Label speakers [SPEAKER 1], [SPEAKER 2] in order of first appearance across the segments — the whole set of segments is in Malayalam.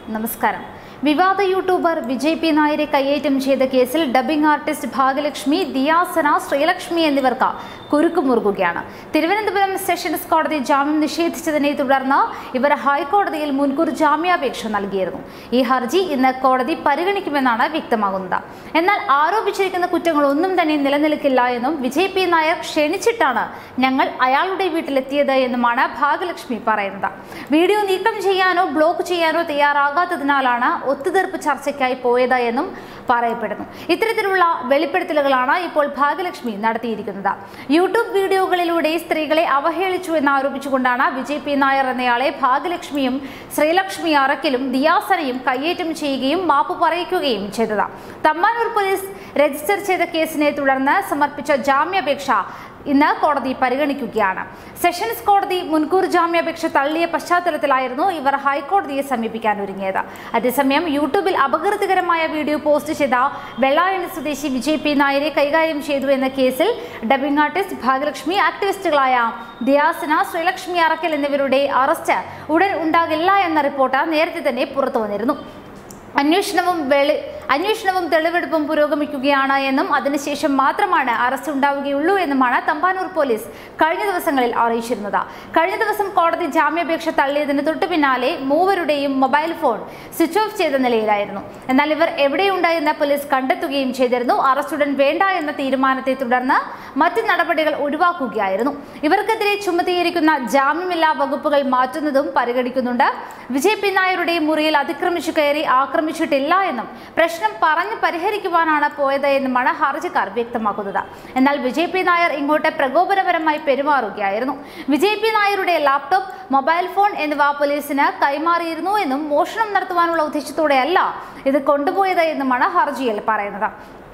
[SPEAKER 1] നമസ്കാരം വിവാദ യൂട്യൂബർ വിജയ് പി നായരെ കയ്യേറ്റം ചെയ്ത കേസിൽ ഡബ്ബിംഗ് ആർട്ടിസ്റ്റ് ഭാഗ്യലക്ഷ്മി ദിയാസന ശ്രീലക്ഷ്മി എന്നിവർക്ക് കുരുക്കുമുറുകുകയാണ് തിരുവനന്തപുരം സെഷൻസ് കോടതി ജാമ്യം നിഷേധിച്ചതിനെ തുടർന്ന് ഇവർ ഹൈക്കോടതിയിൽ മുൻകൂർ ജാമ്യാപേക്ഷ നൽകിയിരുന്നു ഈ ഹർജി ഇന്ന് കോടതി പരിഗണിക്കുമെന്നാണ് വ്യക്തമാകുന്നത് എന്നാൽ ആരോപിച്ചിരിക്കുന്ന കുറ്റങ്ങളൊന്നും തന്നെ നിലനിൽക്കില്ല എന്നും വിജയ് പി നായർ ക്ഷണിച്ചിട്ടാണ് ഞങ്ങൾ അയാളുടെ വീട്ടിലെത്തിയത് എന്നുമാണ് ഭാഗ്യലക്ഷ്മി പറയുന്നത് വീഡിയോ നീക്കം ചെയ്യാനോ ബ്ലോക്ക് ചെയ്യാനോ തയ്യാറാകാത്തതിനാലാണ് ഒത്തുതീർപ്പ് ചർച്ചയ്ക്കായി പോയത് എന്നും പറയപ്പെടുന്നു ഇത്തരത്തിലുള്ള വെളിപ്പെടുത്തലുകളാണ് ഇപ്പോൾ ഭാഗ്യലക്ഷ്മി നടത്തിയിരിക്കുന്നത് യൂട്യൂബ് വീഡിയോകളിലൂടെ സ്ത്രീകളെ അവഹേളിച്ചു എന്ന് ആരോപിച്ചുകൊണ്ടാണ് വിജയ് പി നായർ എന്നയാളെ ഭാഗ്യലക്ഷ്മിയും ശ്രീലക്ഷ്മി അറക്കലും ദിയാസനയും കയ്യേറ്റം ചെയ്യുകയും മാപ്പ് പറയിക്കുകയും ചെയ്തത് തമ്പാനൂർ പോലീസ് രജിസ്റ്റർ ചെയ്ത കേസിനെ തുടർന്ന് സമർപ്പിച്ച ജാമ്യാപേക്ഷ ഇന്ന് കോടതി പരിഗണിക്കുകയാണ് സെഷൻസ് കോടതി മുൻകൂർ ജാമ്യാപേക്ഷ തള്ളിയ പശ്ചാത്തലത്തിലായിരുന്നു ഇവർ ഹൈക്കോടതിയെ സമീപിക്കാൻ ഒരുങ്ങിയത് അതേസമയം യൂട്യൂബിൽ അപകീർത്തികരമായ വീഡിയോ പോസ്റ്റ് ചെയ്ത വെള്ളായണി സ്വദേശി വിജയ് പി നായരെ കൈകാര്യം ചെയ്തു എന്ന കേസിൽ ഡബിംഗ് ആർട്ടിസ്റ്റ് ഭാഗ്യലക്ഷ്മി ആക്ടിവിസ്റ്റുകളായ ദിയാസന ശ്രീലക്ഷ്മി അറക്കൽ എന്നിവരുടെ അറസ്റ്റ് ഉടൻ ഉണ്ടാകില്ല എന്ന റിപ്പോർട്ട് നേരത്തെ തന്നെ പുറത്തു വന്നിരുന്നു അന്വേഷണവും വെളി അന്വേഷണവും തെളിവെടുപ്പും പുരോഗമിക്കുകയാണ് എന്നും അതിനുശേഷം മാത്രമാണ് അറസ്റ്റ് ഉണ്ടാവുകയുള്ളൂ എന്നുമാണ് തമ്പാനൂർ പോലീസ് കഴിഞ്ഞ ദിവസങ്ങളിൽ അറിയിച്ചിരുന്നത് കഴിഞ്ഞ ദിവസം കോടതി ജാമ്യാപേക്ഷ തള്ളിയതിന് തൊട്ടു പിന്നാലെ മൂവരുടെയും മൊബൈൽ ഫോൺ സ്വിച്ച് ഓഫ് ചെയ്ത നിലയിലായിരുന്നു എന്നാൽ ഇവർ എവിടെയുണ്ടായെന്ന് പോലീസ് കണ്ടെത്തുകയും ചെയ്തിരുന്നു അറസ്റ്റ് ഉടൻ വേണ്ട എന്ന തീരുമാനത്തെ തുടർന്ന് മറ്റ് നടപടികൾ ഒഴിവാക്കുകയായിരുന്നു ഇവർക്കെതിരെ ചുമത്തിയിരിക്കുന്ന ജാമ്യമില്ലാ വകുപ്പുകൾ മാറ്റുന്നതും പരിഗണിക്കുന്നുണ്ട് വിജയ് പി നായരുടെ മുറിയിൽ അതിക്രമിച്ചു കയറി ആക്രമിച്ചിട്ടില്ല എന്നും പ്രശ്നം പറഞ്ഞ് പരിഹരിക്കുവാനാണ് പോയത് എന്നുമാണ് ഹർജിക്കാർ വ്യക്തമാക്കുന്നത് എന്നാൽ വിജയ് പി നായർ ഇങ്ങോട്ട് പ്രകോപനപരമായി പെരുമാറുകയായിരുന്നു വിജയ് പി നായരുടെ ലാപ്ടോപ്പ് മൊബൈൽ ഫോൺ എന്നിവ പോലീസിന് കൈമാറിയിരുന്നു എന്നും മോഷണം നടത്തുവാനുള്ള ഉദ്ദേശത്തോടെയല്ല ഇത് കൊണ്ടുപോയത് എന്നുമാണ് ഹർജിയിൽ പറയുന്നത്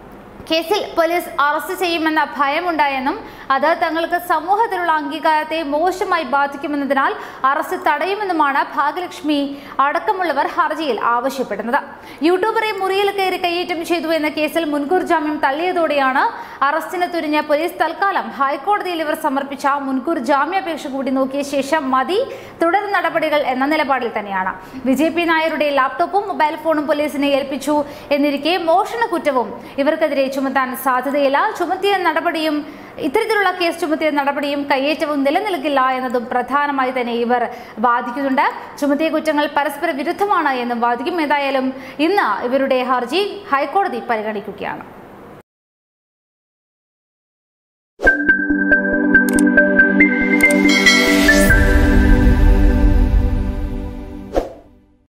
[SPEAKER 1] കേസിൽ പോലീസ് അറസ്റ്റ് ചെയ്യുമെന്ന ഭയമുണ്ടായെന്നും അത് തങ്ങൾക്ക് സമൂഹത്തിലുള്ള അംഗീകാരത്തെ മോശമായി ബാധിക്കുമെന്നതിനാൽ അറസ്റ്റ് തടയുമെന്നുമാണ് ഭാഗ്യലക്ഷ്മി അടക്കമുള്ളവർ ഹർജിയിൽ ആവശ്യപ്പെടുന്നത് യൂട്യൂബറെ മുറിയിൽ കയറി കയ്യേറ്റം ചെയ്തു എന്ന കേസിൽ മുൻകൂർ ജാമ്യം തള്ളിയതോടെയാണ് അറസ്റ്റിന് തുരിഞ്ഞ പോലീസ് തൽക്കാലം ഹൈക്കോടതിയിൽ ഇവർ സമർപ്പിച്ച മുൻകൂർ ജാമ്യാപേക്ഷ കൂടി നോക്കിയ ശേഷം മതി തുടർ നടപടികൾ എന്ന നിലപാടിൽ തന്നെയാണ് വിജയ് പി നായരുടെ ലാപ്ടോപ്പും മൊബൈൽ ഫോണും പോലീസിനെ ഏൽപ്പിച്ചു എന്നിരിക്കെ മോഷണ കുറ്റവും ഇവർക്കെതിരെ ചുമത്താൻ സാധ്യതയില്ല ചുമത്തിയ നടപടിയും ഇത്തരത്തിലുള്ള കേസ് ചുമത്തിയ നടപടിയും കയ്യേറ്റവും നിലനിൽക്കില്ല എന്നതും പ്രധാനമായി തന്നെ ഇവർ വാദിക്കുന്നുണ്ട് ചുമത്തിയ കുറ്റങ്ങൾ പരസ്പര വിരുദ്ധമാണ് എന്നും വാദിക്കും ഏതായാലും ഇന്ന് ഇവരുടെ ഹർജി ഹൈക്കോടതി പരിഗണിക്കുകയാണ്